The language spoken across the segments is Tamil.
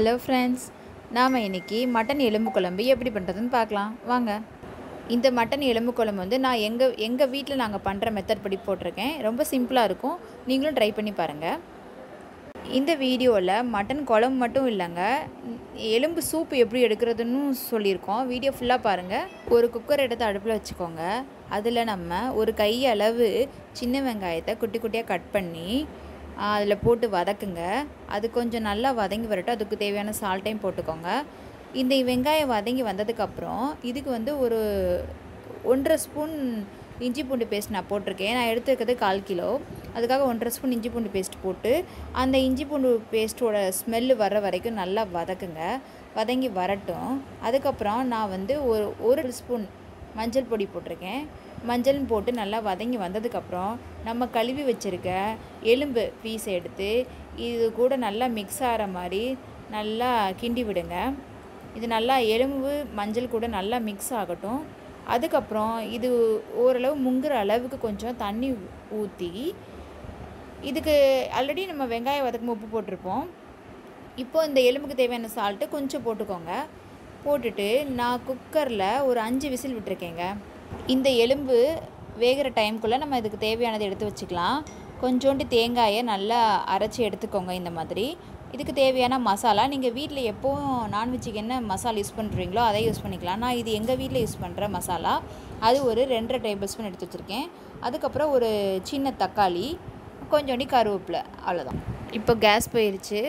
ஹலோ ஃப்ரெண்ட்ஸ் நாம் இன்றைக்கி மட்டன் எலும்பு குழம்பு எப்படி பண்ணுறதுன்னு பார்க்கலாம் வாங்க இந்த மட்டன் எலும்பு குழம்பு வந்து நான் எங்கள் எங்கள் வீட்டில் நாங்கள் பண்ணுற மெத்தட் படி போட்டிருக்கேன் ரொம்ப சிம்பிளாக இருக்கும் நீங்களும் ட்ரை பண்ணி பாருங்கள் இந்த வீடியோவில் மட்டன் குழம்பு மட்டும் இல்லைங்க எலும்பு சூப் எப்படி எடுக்கிறதுன்னு சொல்லியிருக்கோம் வீடியோ ஃபுல்லாக பாருங்கள் ஒரு குக்கர் எடுத்து அடுப்பில் வச்சுக்கோங்க அதில் நம்ம ஒரு கை அளவு சின்ன வெங்காயத்தை குட்டி குட்டியாக கட் பண்ணி அதில் போட்டு வதக்குங்க அது கொஞ்சம் நல்லா வதங்கி வரட்டும் அதுக்கு தேவையான சால்ட்டையும் போட்டுக்கோங்க இந்த வெங்காயம் வதங்கி வந்ததுக்கப்புறம் இதுக்கு வந்து ஒரு ஒன்றரை ஸ்பூன் இஞ்சி பூண்டு பேஸ்ட் நான் போட்டிருக்கேன் நான் எடுத்துருக்கிறது கால் கிலோ அதுக்காக ஒன்றரை ஸ்பூன் இஞ்சி பூண்டு பேஸ்ட் போட்டு அந்த இஞ்சி பூண்டு பேஸ்ட்டோட ஸ்மெல்லு வர வரைக்கும் நல்லா வதக்குங்க வதங்கி வரட்டும் அதுக்கப்புறம் நான் வந்து ஒரு ஒரு ஸ்பூன் மஞ்சள் பொடி போட்டிருக்கேன் மஞ்சள்னு போட்டு நல்லா வதங்கி வந்ததுக்கப்புறம் நம்ம கழுவி வச்சுருக்க எலும்பு பீஸை எடுத்து இது கூட நல்லா மிக்ஸ் ஆகிற மாதிரி நல்லா கிண்டி விடுங்க இது நல்லா எலும்பு மஞ்சள் கூட நல்லா மிக்ஸ் ஆகட்டும் அதுக்கப்புறம் இது ஓரளவு முங்குற அளவுக்கு கொஞ்சம் தண்ணி ஊற்றி இதுக்கு ஆல்ரெடி நம்ம வெங்காயம் வதக்கும் உப்பு போட்டிருப்போம் இப்போ இந்த எலும்புக்கு தேவையான சால்ட்டு கொஞ்சம் போட்டுக்கோங்க போட்டுட்டு நான் குக்கரில் ஒரு அஞ்சு விசில் விட்டுருக்கேங்க இந்த எலும்பு வேகிற டைம்குள்ளே நம்ம இதுக்கு தேவையானதை எடுத்து வச்சுக்கலாம் கொஞ்சோண்டு தேங்காயை நல்லா அரைச்சி எடுத்துக்கோங்க இந்த மாதிரி இதுக்கு தேவையான மசாலா நீங்கள் வீட்டில் எப்போவும் நான்வெஜ்ஜுக்கு என்ன மசாலா யூஸ் பண்ணுறீங்களோ அதை யூஸ் பண்ணிக்கலாம் நான் இது எங்கள் வீட்டில் யூஸ் பண்ணுற மசாலா அது ஒரு ரெண்டரை டேபிள் ஸ்பூன் எடுத்து வச்சுருக்கேன் அதுக்கப்புறம் ஒரு சின்ன தக்காளி கொஞ்சோண்டி கருவேப்பிலை அவ்வளோதான் இப்போ கேஸ் போயிடுச்சு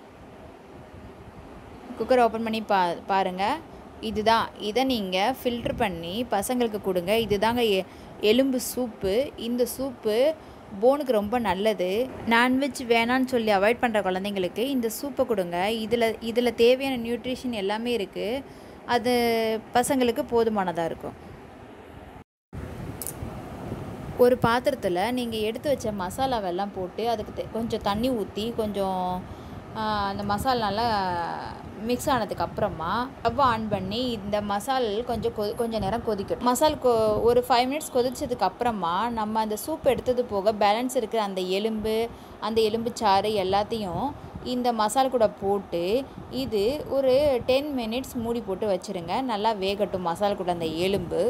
குக்கர் ஓப்பன் பண்ணி பா பாருங்கள் இதுதான் இதை நீங்கள் ஃபில்ட்ரு பண்ணி பசங்களுக்கு கொடுங்க இதுதாங்க எ எலும்பு சூப்பு இந்த சூப்பு போனுக்கு ரொம்ப நல்லது நான்வெஜ் வேணான்னு சொல்லி அவாய்ட் பண்ணுற குழந்தைங்களுக்கு இந்த சூப்பை கொடுங்க இதில் இதில் தேவையான நியூட்ரிஷன் எல்லாமே இருக்குது அது பசங்களுக்கு போதுமானதாக இருக்கும் ஒரு பாத்திரத்தில் நீங்கள் எடுத்து வச்ச மசாலாவெல்லாம் போட்டு அதுக்கு கொஞ்சம் தண்ணி ஊற்றி கொஞ்சம் அந்த மசாலா நல்லா மிக்ஸ் ஆனதுக்கு அப்புறமா ஸ்டவ் ஆன் பண்ணி இந்த மசால் கொஞ்சம் கொ கொஞ்சம் நேரம் கொதிக்கட்டும் மசால் கொ ஒரு ஃபைவ் மினிட்ஸ் கொதிச்சதுக்கு அப்புறமா நம்ம அந்த சூப் எடுத்தது போக பேலன்ஸ் இருக்கிற அந்த எலும்பு அந்த எலும்பு சாறு எல்லாத்தையும் இந்த மசால் கூட போட்டு இது ஒரு டென் மினிட்ஸ் மூடி போட்டு வச்சுருங்க நல்லா வேகட்டும் மசால் கூட அந்த எலும்பு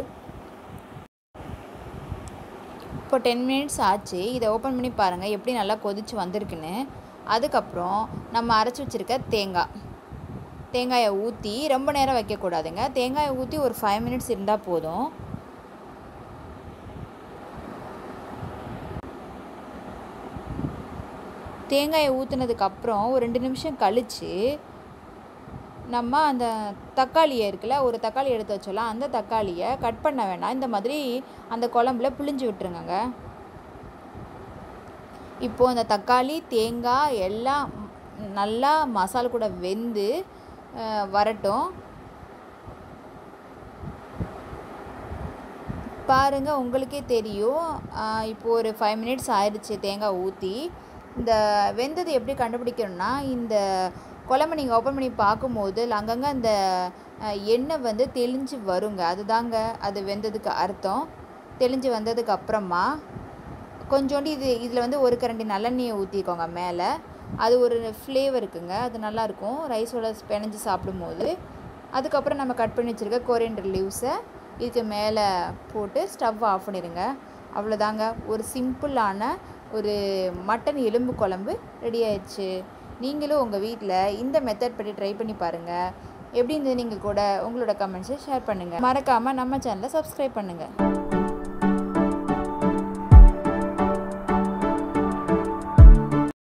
இப்போ டென் மினிட்ஸ் ஆச்சு இதை ஓப்பன் பண்ணி பாருங்கள் எப்படி நல்லா கொதிச்சு வந்திருக்குன்னு அதுக்கப்புறம் நம்ம அரைச்சி வச்சுருக்க தேங்காய் தேங்காயை ஊற்றி ரொம்ப நேரம் வைக்கக்கூடாதுங்க தேங்காயை ஊற்றி ஒரு ஃபைவ் மினிட்ஸ் இருந்தால் போதும் தேங்காயை ஊற்றுனதுக்கப்புறம் ஒரு ரெண்டு நிமிஷம் கழித்து நம்ம அந்த தக்காளியை இருக்குல்ல ஒரு தக்காளி எடுத்து வச்சோலாம் அந்த தக்காளியை கட் பண்ண வேணாம் இந்த மாதிரி அந்த குழம்புல புளிஞ்சு விட்டுருங்க இப்போது அந்த தக்காளி தேங்காய் எல்லாம் நல்லா மசால் கூட வெந்து வரட்டும் பாருங்கள் உங்களுக்கே தெரியும் இப்போது ஒரு ஃபைவ் மினிட்ஸ் ஆயிடுச்சு தேங்காய் ஊற்றி இந்த வெந்தது எப்படி கண்டுபிடிக்கணும்னா இந்த குழம்பு நீங்கள் ஓப்பன் பண்ணி பார்க்கும்போது அங்கங்கே அந்த எண்ணெய் வந்து தெளிஞ்சு வருங்க அதுதாங்க அது வெந்ததுக்கு அர்த்தம் தெளிஞ்சு வந்ததுக்கு அப்புறமா கொஞ்சோண்டு இது இதில் வந்து ஒரு கரண்டி நல்லெண்ணெயை ஊற்றிக்கோங்க மேலே அது ஒரு ஃப்ளேவர் இருக்குங்க அது நல்லாயிருக்கும் ரைஸோட பிணைஞ்சு சாப்பிடும்போது அதுக்கப்புறம் நம்ம கட் பண்ணி வச்சுருக்க கொரியண்டர் லீவ்ஸை இதுக்கு மேலே போட்டு ஸ்டவ் ஆஃப் பண்ணிடுங்க அவ்வளோதாங்க ஒரு சிம்பிளான ஒரு மட்டன் எலும்பு குழம்பு ரெடி ஆயிடுச்சு நீங்களும் உங்கள் வீட்டில் இந்த மெத்தட் படி ட்ரை பண்ணி பாருங்கள் எப்படி இருந்தது நீங்கள் கூட உங்களோட கமெண்ட்ஸை ஷேர் பண்ணுங்கள் மறக்காமல் நம்ம சேனலை சப்ஸ்கிரைப் பண்ணுங்கள்